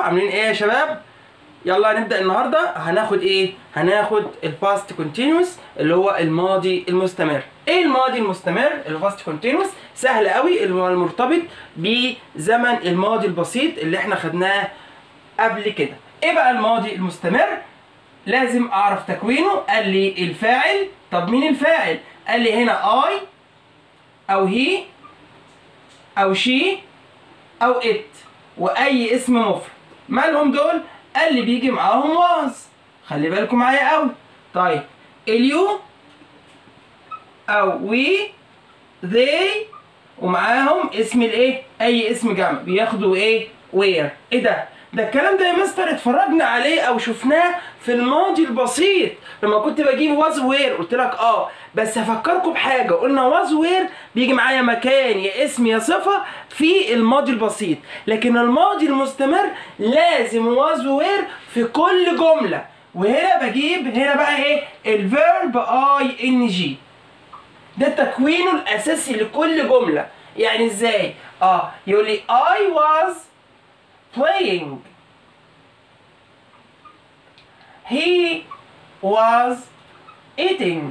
عاملين ايه يا شباب يلا هنبدا النهارده هناخد ايه هناخد الباست كونتينوس اللي هو الماضي المستمر ايه الماضي المستمر الباست كونتينوس سهل قوي اللي هو المرتبط بزمن الماضي البسيط اللي احنا خدناه قبل كده ايه بقى الماضي المستمر لازم اعرف تكوينه قال لي الفاعل طب مين الفاعل قال لي هنا اي او هي او شي او ات واي اسم مفرد مالهم دول قال لي بيجي معاهم واز خلي بالكم معايا قوي طيب اليو او وي they ومعاهم اسم الايه اي اسم جمع بياخدوا ايه وير ايه ده ده الكلام ده يا مستر اتفرجنا عليه او شفناه في الماضي البسيط لما كنت بجيب واز وير قلت لك اه بس هفكركم بحاجه قلنا واز وير بيجي معايا مكان يا اسم يا صفه في الماضي البسيط لكن الماضي المستمر لازم واز وير في كل جمله وهنا بجيب هنا بقى ايه الفيرب اي ان جي ده تكوينه الاساسي لكل جمله يعني ازاي اه يقول لي I was playing he was eating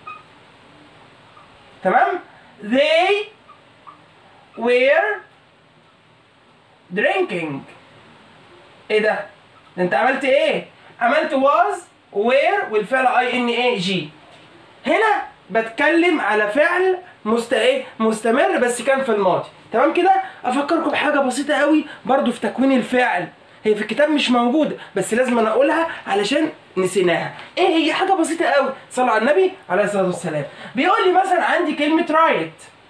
تمام they were drinking ايه ده ده انت عملت ايه عملت was were والفعل اي ان اي جي هنا بتكلم على فعل مست ايه مستمر بس كان في الماضي تمام كده افكركم بحاجه بسيطه قوي برضو في تكوين الفعل هي في الكتاب مش موجوده بس لازم انا اقولها علشان نسيناها ايه هي حاجه بسيطه قوي صلوا على النبي عليه الصلاه والسلام بيقول لي مثلا عندي كلمه رايت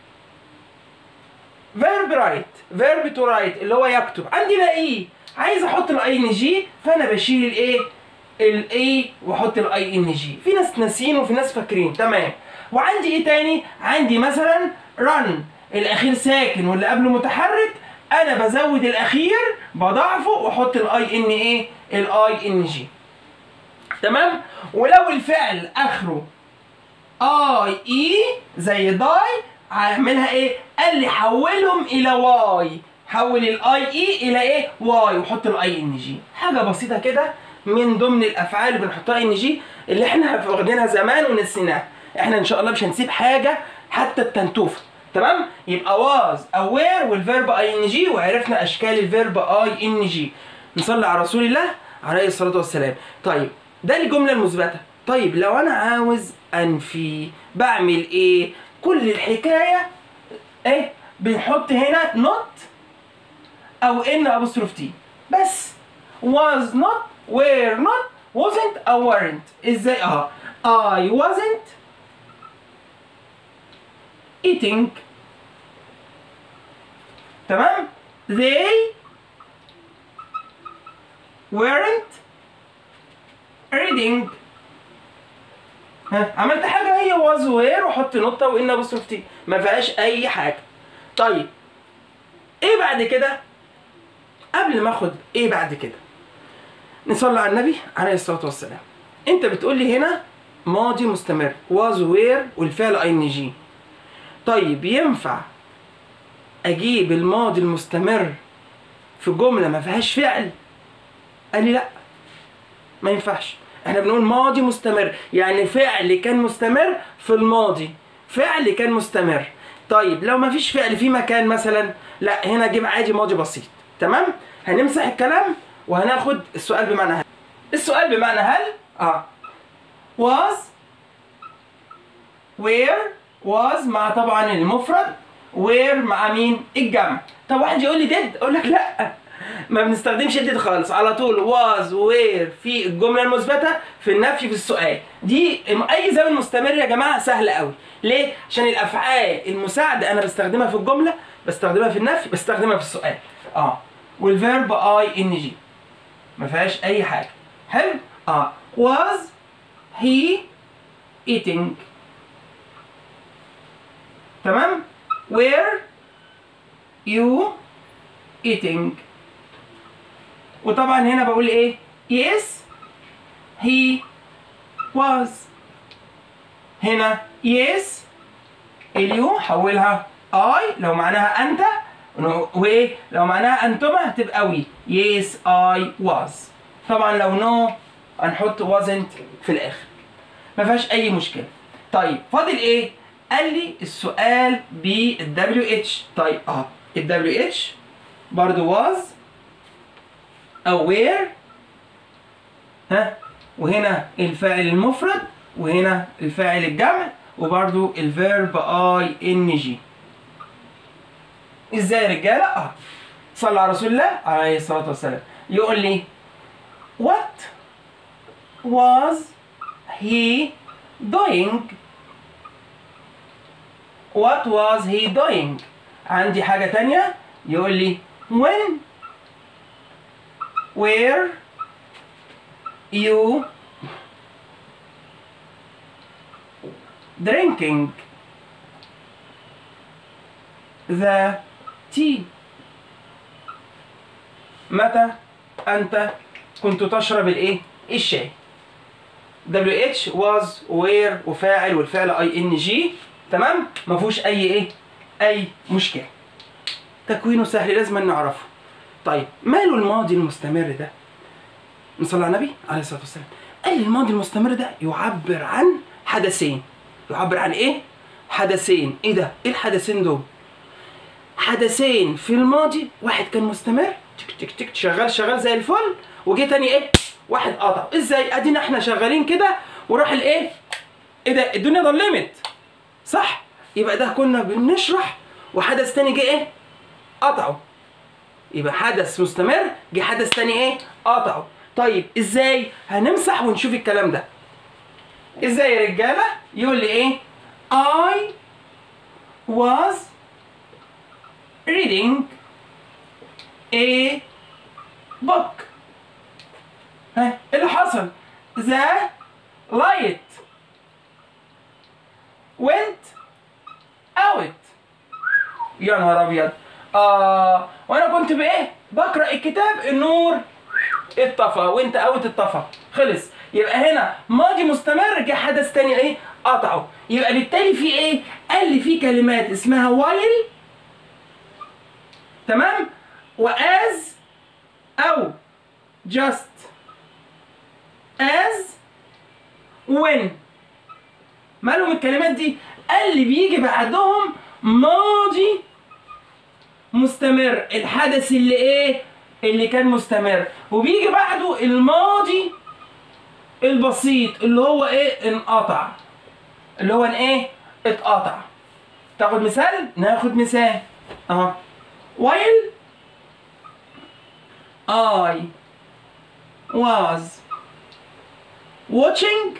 فيرب رايت فيرب تو رايت اللي هو يكتب عندي لاقيه عايز احط الاي ان جي فانا بشيل الايه الاي واحط الاي ان جي في ناس ناسيين وفي ناس فاكرين تمام وعندي ايه تاني عندي مثلا رن الاخير ساكن واللي قبله متحرك انا بزود الاخير بضعفه واحط الاي ان ايه الاي ان جي تمام ولو الفعل اخره اي اي زي داي هعملها ايه قال لي حولهم الى واي حول الاي اي الى ايه واي وحط الاي ان جي حاجه بسيطه كده من ضمن الافعال اللي بنحطها ان جي اللي احنا واخدينها زمان ونسيناها احنا ان شاء الله مش هنسيب حاجه حتى التنتوفه تمام يبقى واز او وير والفيرب اي ان جي وعرفنا اشكال الفيرب اي ان جي نصلي على رسول الله عليه الصلاه والسلام طيب ده الجمله المثبته طيب لو انا عاوز انفي بعمل ايه كل الحكايه ايه بنحط هنا نوت او ان ابوستروف تي بس was not were not wasn't او weren't ازاي اه I wasn't eating تمام they weren't reading ها عملت حاجه هي was were وحط نقطه وان ابوستروف تي ما فيهاش اي حاجه طيب ايه بعد كده قبل ما اخد ايه بعد كده نصلي على النبي عليه الصلاه والسلام انت بتقول لي هنا ماضي مستمر was were والفعل اي ان جي طيب ينفع اجيب الماضي المستمر في جمله ما فيهاش فعل قال لي لا ما ينفعش احنا بنقول ماضي مستمر يعني فعل كان مستمر في الماضي فعل كان مستمر طيب لو ما فيش فعل في مكان مثلا لا هنا اجيب عادي ماضي بسيط تمام هنمسح الكلام وهناخد السؤال بمعنى هل السؤال بمعنى هل اه was where was مع طبعا المفرد where مع مين الجمع طب واحد يقول لي did اقول لك لا ما بنستخدمش did خالص على طول was where في الجمله المثبته في النفي في السؤال دي اي زمن مستمر يا جماعه سهل قوي ليه عشان الافعال المساعده انا بستخدمها في الجمله بستخدمها في النفي بستخدمها في السؤال اه والفيرب اي ان جي ما فيهاش اي حاجه حلو اه was he eating تمام were you eating وطبعا هنا بقول ايه yes he was هنا yes اليو حولها I لو معناها أنت وايه لو معناها انتما هتبقى وي yes I was طبعا لو no هنحط wasn't في الاخر ما فيهاش اي مشكله طيب فاضل ايه قال لي السؤال بال WH طيب اه ال WH برضو was او where ها وهنا الفاعل المفرد وهنا الفاعل الجمع وبرضو الفيرب اي ان جي ازاي يا رجاله اه صلى على رسول الله عليه الصلاه والسلام يقول لي what was he doing what was he doing عندي حاجة تانية يقول لي when where you drinking the tea متى أنت كنت تشرب الإيه؟ الشاي WH was where وفاعل والفعل اي ان جي تمام ما فيهوش اي ايه اي مشكله تكوينه سهل لازم نعرفه طيب ماله الماضي المستمر ده نصلي على النبي عليه الصلاه والسلام قال لي الماضي المستمر ده يعبر عن حدثين يعبر عن ايه حدثين ايه ده ايه الحدثين دول حدثين في الماضي واحد كان مستمر تك تك تك شغال شغال زي الفل وجه تاني ايه واحد قطع ازاي ادينا احنا شغالين كده وراح الايه ايه ده الدنيا ظلمت صح يبقى ده كنا بنشرح وحدث تاني جه ايه قطعه يبقى حدث مستمر جه حدث تاني ايه قطعه طيب ازاي هنمسح ونشوف الكلام ده ازاي يا رجاله يقول لي ايه I was reading a book ها ايه اللي حصل the light went out يا نهار ابيض اه وانا كنت بايه بقرا الكتاب النور اتطفى وانت اوت اتطفى خلص يبقى هنا ماضي مستمر جه حدث تاني ايه قطعه يبقى بالتالي في ايه قال لي في كلمات اسمها while تمام واز او just as when مالهم الكلمات دي قال لي بيجي بعدهم ماضي مستمر الحدث اللي ايه اللي كان مستمر وبيجي بعده الماضي البسيط اللي هو ايه انقطع اللي هو ان ايه اتقطع تاخد مثال ناخد مثال اهو while I was watching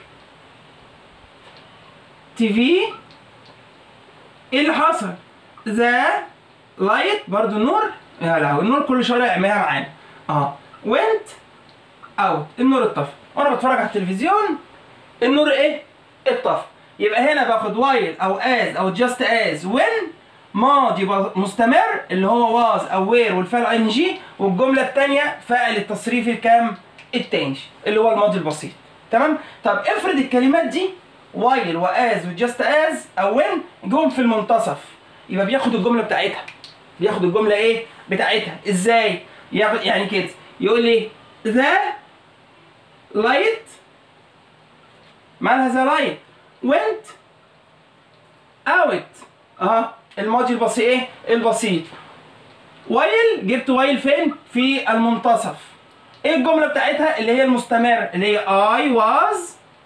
TV ايه اللي حصل؟ ذا لايت برضو النور يا لهوي النور كل شويه يعملها معانا اه went out النور اتطفى وانا بتفرج على التلفزيون النور ايه؟ اتطفى يبقى هنا باخد while او as او just as when ماضي ب- مستمر اللي هو was او where والفعل ان جي والجمله الثانيه فاعل التصريف الكام؟ التاني اللي هو الماضي البسيط تمام؟ طب افرض الكلمات دي while واز وجاست از او when جم في المنتصف يبقى بياخد الجمله بتاعتها بياخد الجمله ايه؟ بتاعتها ازاي؟ ياخد يعني كده يقول لي ذا لايت مالها ذا لايت went out اه الماضي البسيط ايه؟ البسيط وايل جبت وايل فين؟ في المنتصف ايه الجمله بتاعتها اللي هي المستمر اللي هي I was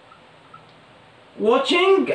watching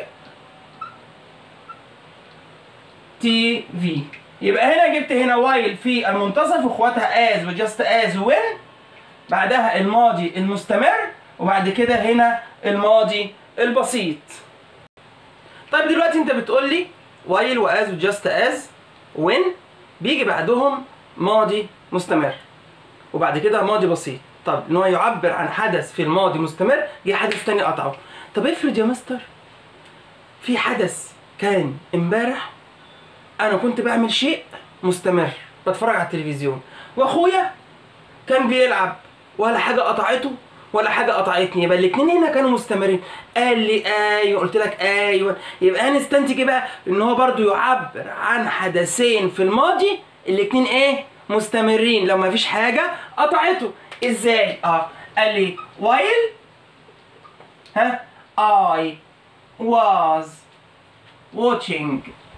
TV يبقى هنا جبت هنا وايل في المنتصف واخواتها as وجاست as when بعدها الماضي المستمر وبعد كده هنا الماضي البسيط طيب دلوقتي انت بتقول لي وايل واز وجاست از وين بيجي بعدهم ماضي مستمر وبعد كده ماضي بسيط طب ان هو يعبر عن حدث في الماضي مستمر جه حدث تاني قطعه طب افرض يا مستر في حدث كان امبارح انا كنت بعمل شيء مستمر بتفرج على التلفزيون واخويا كان بيلعب ولا حاجه قطعته ولا حاجه قطعتني يبقى الاثنين هنا كانوا مستمرين قال لي ايوه قلت لك ايوه يبقى هنستنتج إيه بقى ان هو برضو يعبر عن حدثين في الماضي الاتنين ايه مستمرين لو مفيش حاجه قطعته ازاي اه قال لي while ها I was watching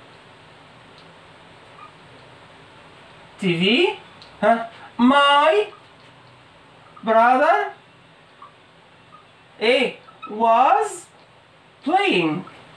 TV ها my brother ايه was playing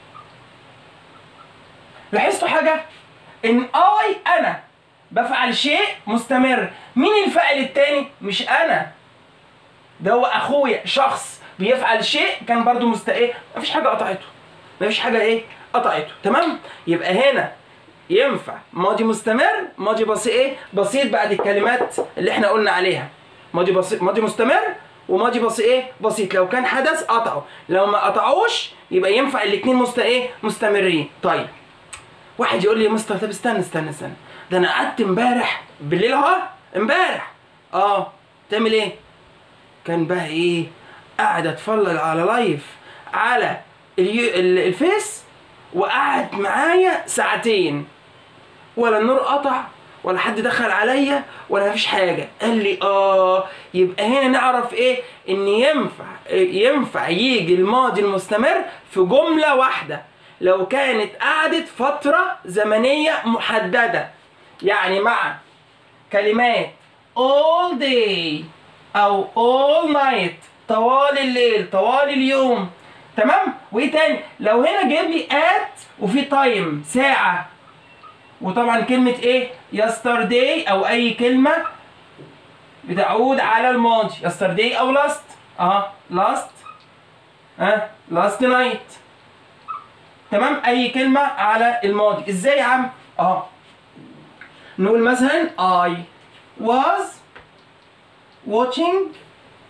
لاحظتوا حاجة؟ إن I أنا بفعل شيء مستمر، مين الفاعل التاني؟ مش أنا. ده هو أخويا شخص بيفعل شيء كان برضو مست إيه؟ مفيش حاجة قطعته. مفيش حاجة إيه؟ قطعته، تمام؟ يبقى هنا ينفع ماضي مستمر، ماضي بسيط إيه؟ بسيط بعد الكلمات اللي إحنا قلنا عليها. ماضي بسيط ماضي مستمر وماضي بسيط ايه بسيط لو كان حدث قطعه لو ما قطعوش يبقى ينفع الاثنين مست ايه مستمرين طيب واحد يقول لي يا مستر طب استنى استنى استنى ده انا قعدت امبارح بالليل اهو امبارح اه تعمل ايه كان بقى ايه قاعد اتفرج على لايف على اليو... ال- الفيس وقعد معايا ساعتين ولا النور قطع ولا حد دخل عليا ولا مفيش حاجه قال لي اه يبقى هنا نعرف ايه ان ينفع ينفع يجي الماضي المستمر في جمله واحده لو كانت قعدت فتره زمنيه محدده يعني مع كلمات all day او all night طوال الليل طوال اليوم تمام وايه تاني لو هنا جايب لي at وفي تايم ساعه وطبعا كلمة ايه؟ yesterday أو أي كلمة بتعود على الماضي yesterday أو last اه last اه last night تمام أي كلمة على الماضي ازاي يا عم؟ اه نقول مثلا I was watching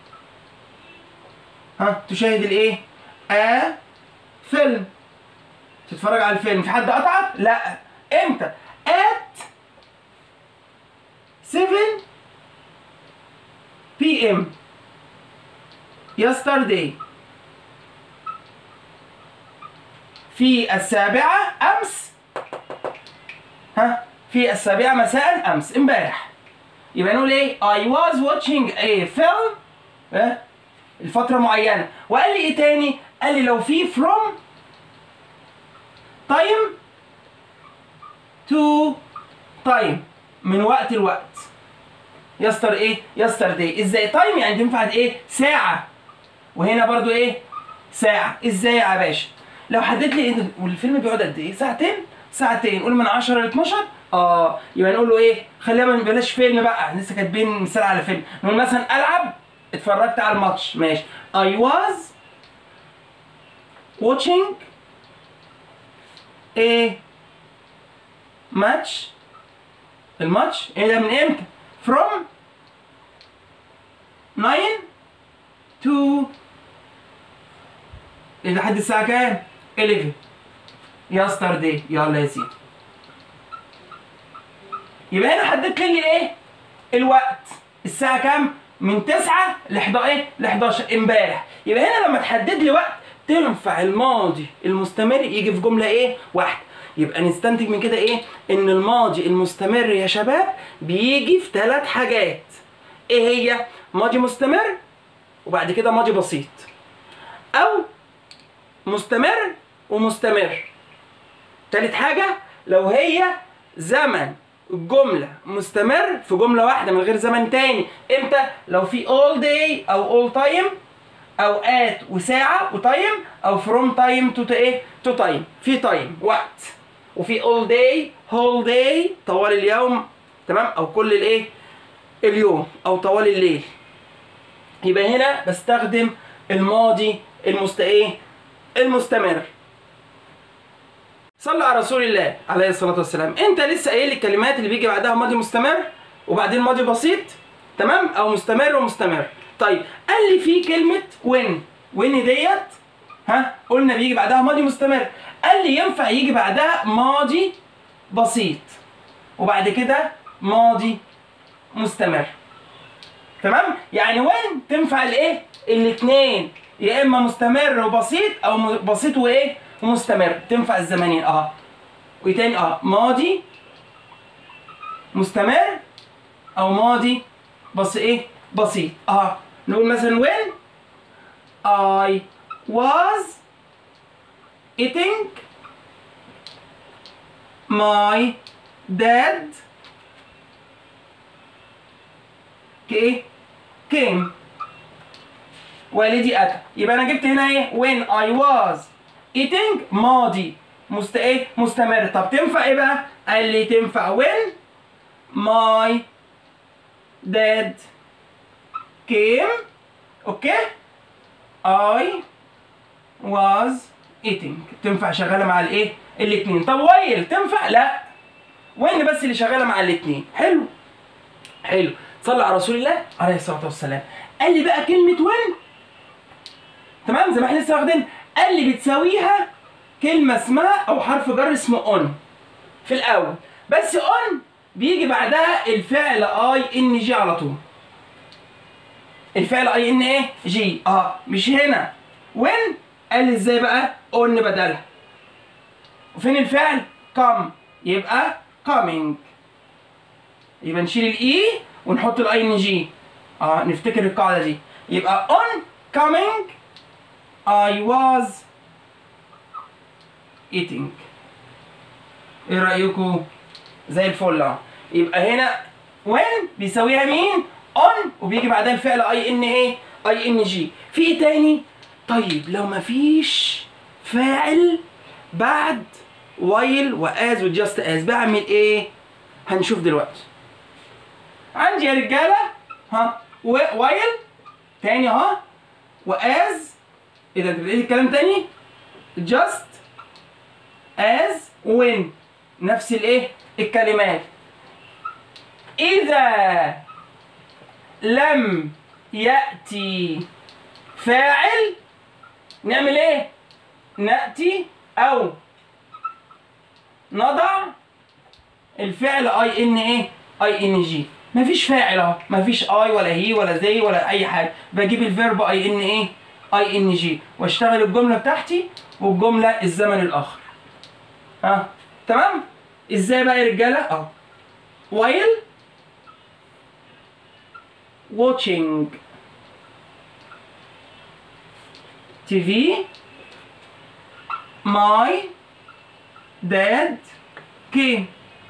ها تشاهد الايه؟ a فيلم تتفرج على الفيلم في حد قطعك؟ لا امتى؟ at 7 p.m. yesterday في السابعة أمس ها في السابعة مساء أمس امبارح يبقى نقول إيه I was watching a film ها الفترة معينة وقال لي إيه تاني؟ قال لي لو في from time to time من وقت لوقت يستر ايه يستر داي ازاي تايم يعني تنفع ايه ساعه وهنا برضو ايه ساعه ازاي يا باشا لو حددت لي ايه ده؟ والفيلم بيقعد قد ايه ساعتين ساعتين قول من 10 ل 12 اه يبقى نقول له ايه خلينا ما بلاش فيلم بقى لسه كاتبين مثال على فيلم نقول مثلا العب اتفرجت على الماتش ماشي I was watching a ماتش الماتش ايه ده من امتى؟ from 9 to لحد الساعة كام؟ 11 yesterday يلا يا سيدي يبقى هنا حددت لي ايه؟ الوقت الساعة كام؟ من 9 ل 11 ايه؟ ل 11 امبارح يبقى هنا لما تحدد لي وقت تنفع الماضي المستمر يجي في جملة ايه؟ واحدة يبقى نستنتج من كده ايه ان الماضي المستمر يا شباب بيجي في ثلاث حاجات ايه هي ماضي مستمر وبعد كده ماضي بسيط او مستمر ومستمر تالت حاجة لو هي زمن الجملة مستمر في جملة واحدة من غير زمن تاني امتى لو في all day او all time اوقات وساعة وتايم او from time to ايه to time في تايم وقت وفي all day whole day طوال اليوم تمام او كل الايه اليوم او طوال الليل يبقى هنا بستخدم الماضي المست ايه المستمر صلى على رسول الله عليه الصلاه والسلام انت لسه قايل لي الكلمات اللي بيجي بعدها ماضي مستمر وبعدين ماضي بسيط تمام او مستمر ومستمر طيب قال لي في كلمه وين وين ديت ها قلنا بيجي بعدها ماضي مستمر قال لي ينفع يجي بعدها ماضي بسيط وبعد كده ماضي مستمر تمام يعني وين تنفع الايه الاثنين يا اما مستمر وبسيط او م- بسيط وايه ومستمر تنفع الزمانين اه وايه تاني اه ماضي مستمر او ماضي بس ايه بسيط اه نقول مثلا when I was eating my dad ايه came والدي اتى يبقى انا جبت هنا ايه when I was eating ماضي مست ايه مستمر طب تنفع ايه بقى قال لي تنفع when my dad came اوكي I was eating تنفع شغاله مع الايه الاثنين طب while تنفع لا وين بس اللي شغاله مع الاثنين حلو حلو صلى على رسول الله عليه الصلاه والسلام قال لي بقى كلمه وين تمام زي ما احنا لسه واخدين قال لي بتساويها كلمه اسمها او حرف جر اسمه اون في الاول بس اون بيجي بعدها الفعل اي ان جي على طول الفعل اي ان ايه جي اه مش هنا وين قال لي ازاي بقى اون بدلها وفين الفعل كم يبقى coming يبقى نشيل الاي ونحط الاي ان جي اه نفتكر القاعده دي يبقى on coming I was eating ايه رايكم زي الفل اهو يبقى هنا when بيساويها مين on وبيجي بعدها الفعل اي ان ايه اي ان جي في ايه تاني طيب لو مفيش فاعل بعد while واز وجاست از بعمل ايه هنشوف دلوقتي عندي يا رجاله ها while تاني ها واز ايه ده انت بتقول الكلام تاني just as when نفس الايه الكلمات اذا لم ياتي فاعل نعمل ايه ناتي او نضع الفعل اي ان ايه اي ان جي مفيش فاعل اهو مفيش اي ولا هي ولا زي ولا اي حاجه بجيب الفيرب اي ان ايه اي ان جي واشتغل الجمله بتاعتي والجمله الزمن الاخر ها تمام ازاي بقى يا رجاله اهو while watching TV my dad came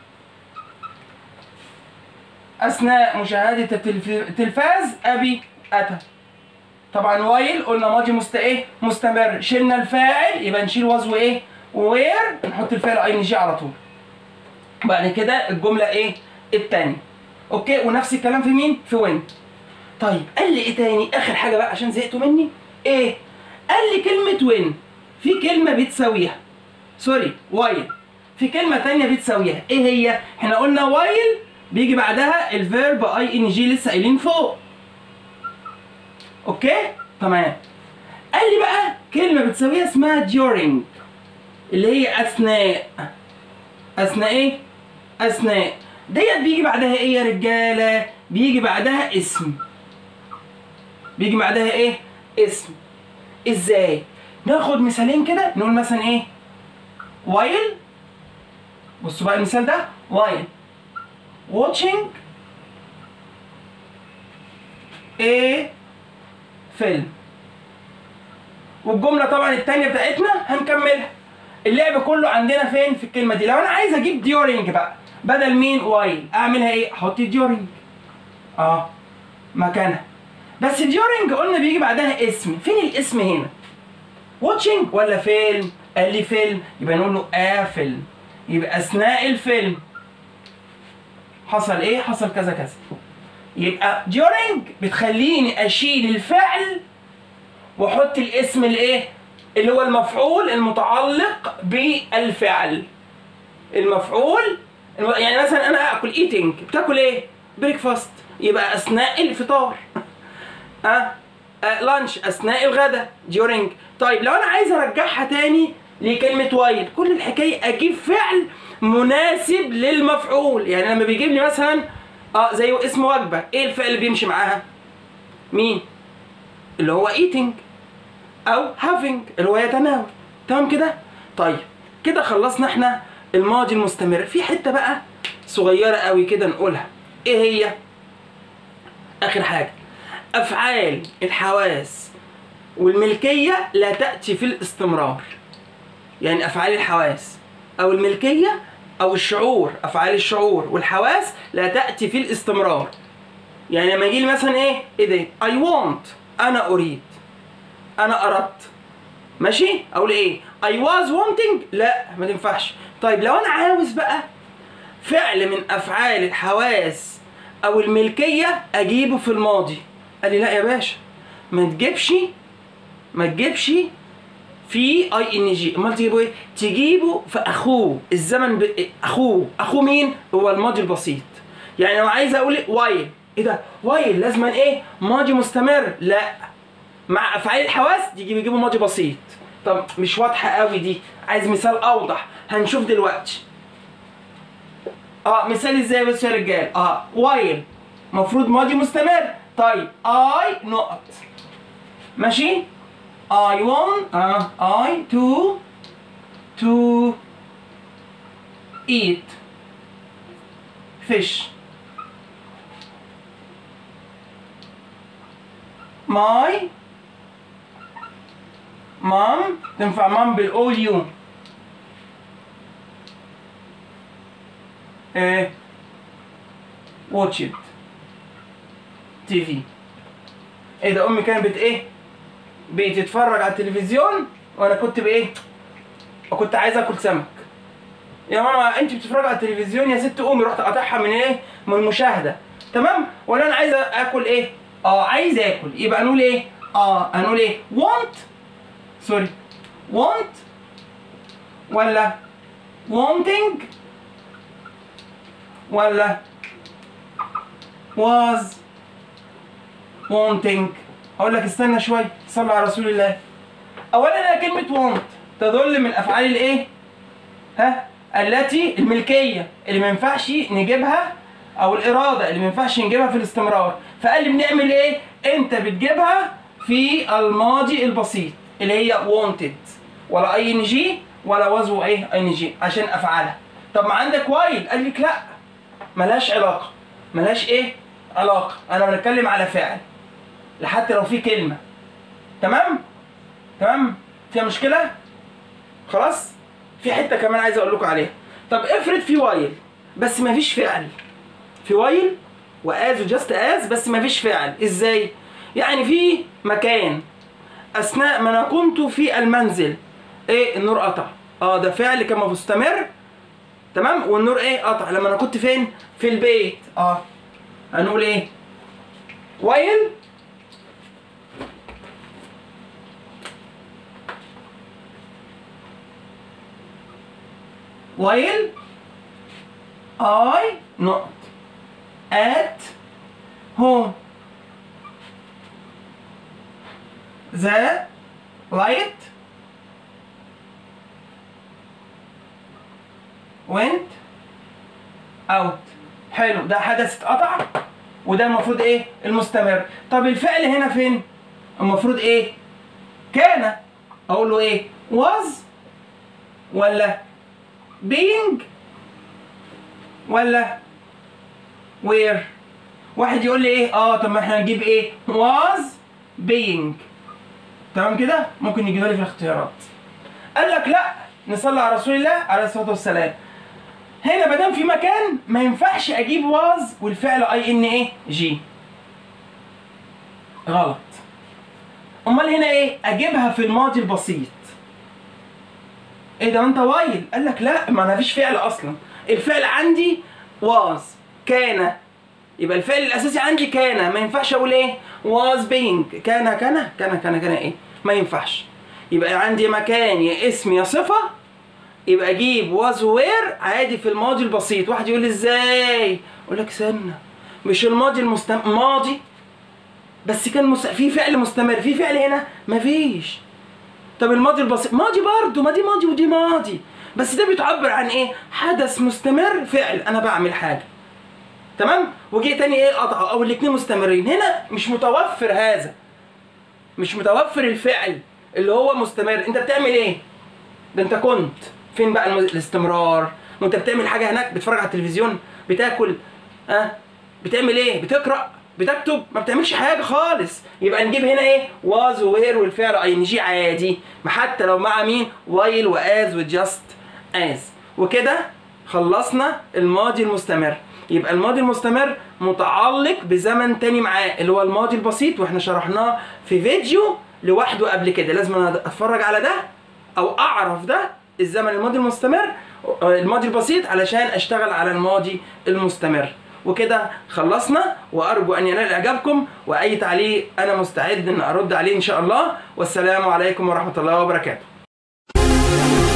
أثناء مشاهدة التلف- التلفاز أبي أتى طبعا وايل قلنا ماضي مست ايه مستمر شلنا الفاعل يبقى نشيل واز وايه وير نحط الفعل اي ان جي على طول بعد كده الجمله ايه التانية اوكي ونفس الكلام في مين في وين طيب قال لي ايه تاني اخر حاجه بقى عشان زهقتوا مني ايه قال لي كلمه وين في كلمه بتساويها سوري وايل في كلمه تانية بتساويها ايه هي احنا قلنا وايل بيجي بعدها الفيرب اي ان جي لسه قايلين فوق اوكي تمام قال لي بقى كلمه بتساويها اسمها during اللي هي اثناء اثناء ايه اثناء ديت بيجي بعدها ايه يا رجاله بيجي بعدها اسم بيجي بعدها ايه اسم ازاي ناخد مثالين كده نقول مثلا ايه while بصوا بقى المثال ده while watching a فيلم والجمله طبعا التانية بتاعتنا هنكملها اللعب كله عندنا فين في الكلمه دي لو انا عايز اجيب ديورنج بقى بدل مين وايل اعملها ايه احط ديورنج اه مكانها بس ديورنج قلنا بيجي بعدها اسم فين الاسم هنا واتشنج ولا فيلم قال لي فيلم يبقى نقول له اه فيلم يبقى اثناء الفيلم حصل ايه حصل كذا كذا يبقى during بتخليني اشيل الفعل واحط الاسم الايه اللي هو المفعول المتعلق بالفعل المفعول الم- يعني مثلا انا اكل eating بتاكل ايه بريكفاست يبقى اثناء الفطار اه لانش اثناء الغداء during طيب لو انا عايز ارجعها تاني لكلمه وايل كل الحكايه اجيب فعل مناسب للمفعول يعني لما بيجيب لي مثلا اه زي اسم وجبه ايه الفعل اللي بيمشي معاها مين اللي هو eating او having اللي هو يتناول تمام كده طيب كده خلصنا احنا الماضي المستمر في حته بقى صغيره قوي كده نقولها ايه هي اخر حاجه افعال الحواس والملكيه لا تاتي في الاستمرار يعني افعال الحواس او الملكيه او الشعور افعال الشعور والحواس لا تاتي في الاستمرار يعني لما يجي لي مثلا ايه ايه ده اي want انا اريد انا اردت ماشي اقول ايه I was wanting لا ما تنفعش طيب لو انا عاوز بقى فعل من افعال الحواس او الملكيه اجيبه في الماضي قال لي لا يا باشا ما تجيبش ما تجيبش في اي ان جي امال تجيبه ايه تجيبه في اخوه الزمن ب... اخوه اخوه مين هو الماضي البسيط يعني لو عايز اقول وايل ايه ده وايل لازما ايه ماضي مستمر لا مع افعال الحواس يجي بيجيبوا ماضي بسيط طب مش واضحه قوي دي عايز مثال اوضح هنشوف دلوقتي اه مثال ازاي بس يا رجال اه وايل مفروض ماضي مستمر طيب اي نقط ماشي I want uh, I to to eat fish my mom تنفع mom بالاو يو ايه watch it تي في ايه ده امي كانت بت ايه بتتفرج على التلفزيون وانا كنت بايه وكنت عايز اكل سمك يا ماما انت بتتفرج على التلفزيون يا ست قومي رحت قاطعها من ايه من المشاهده تمام ولا انا عايز اكل ايه اه عايز اكل يبقى نقول ايه اه هنقول ايه want سوري want ولا wanting ولا was wanting اقول لك استنى شويه صلى على رسول الله اولا انا كلمه want تدل من افعال الايه ها التي الملكيه اللي ما ينفعش نجيبها او الاراده اللي ما ينفعش نجيبها في الاستمرار فقال لي بنعمل ايه انت بتجيبها في الماضي البسيط اللي هي wanted ولا اي ان جي ولا وزو ايه اي ان جي عشان افعالها طب ما عندك وايل قال لك لا ملهاش علاقه ملهاش ايه علاقه انا بنتكلم على فعل لحتى لو في كلمه تمام تمام فيها مشكله خلاص في حته كمان عايز اقول لكم عليها طب افرض في وايل بس ما فيش فعل في وايل واز وجاست از بس ما فيش فعل ازاي يعني في مكان اثناء ما انا كنت في المنزل ايه النور قطع اه ده فعل كان مستمر تمام والنور ايه قطع لما انا كنت فين في البيت اه هنقول ايه وايل while I not at home the light went out حلو ده حدث اتقطع وده المفروض ايه المستمر طب الفعل هنا فين المفروض ايه كان اقول له ايه was ولا being ولا where واحد يقول لي ايه اه طب ما احنا نجيب ايه was being تمام كده ممكن يجيبها لي في الاختيارات قال لك لا نصلي على رسول الله عليه الصلاه والسلام هنا ما دام في مكان ما ينفعش اجيب was والفعل اي ان ايه جي غلط امال هنا ايه اجيبها في الماضي البسيط ايه ده انت وايل قال لك لا ما انا فيش فعل اصلا الفعل عندي was كان يبقى الفعل الاساسي عندي كان ما ينفعش اقول ايه was being كان كان كان كان كان ايه ما ينفعش يبقى عندي مكان يا اسم يا صفه يبقى اجيب was where عادي في الماضي البسيط واحد يقول لي ازاي اقول لك استنى مش الماضي المستمر ماضي بس كان مس... في فعل مستمر في فعل هنا مفيش طب الماضي البسيط ماضي برضه ما دي ماضي ودي ماضي بس ده بيتعبر عن ايه حدث مستمر فعل انا بعمل حاجه تمام وجي تاني ايه قطع او الاثنين مستمرين هنا مش متوفر هذا مش متوفر الفعل اللي هو مستمر انت بتعمل ايه ده انت كنت فين بقى الم- الاستمرار وانت بتعمل حاجه هناك بتتفرج على التلفزيون بتاكل ها أه؟ بتعمل ايه بتقرا بتكتب ما بتعملش حاجه خالص يبقى نجيب هنا ايه واز ووير والفعل اي ان جي عادي ما حتى لو مع مين وايل واز وجاست از وكده خلصنا الماضي المستمر يبقى الماضي المستمر متعلق بزمن تاني معاه اللي هو الماضي البسيط واحنا شرحناه في فيديو لوحده قبل كده لازم أنا اتفرج على ده او اعرف ده الزمن الماضي المستمر الماضي البسيط علشان اشتغل على الماضي المستمر وكده خلصنا وارجو ان ينال اعجابكم واي تعليق انا مستعد ان ارد عليه ان شاء الله والسلام عليكم ورحمه الله وبركاته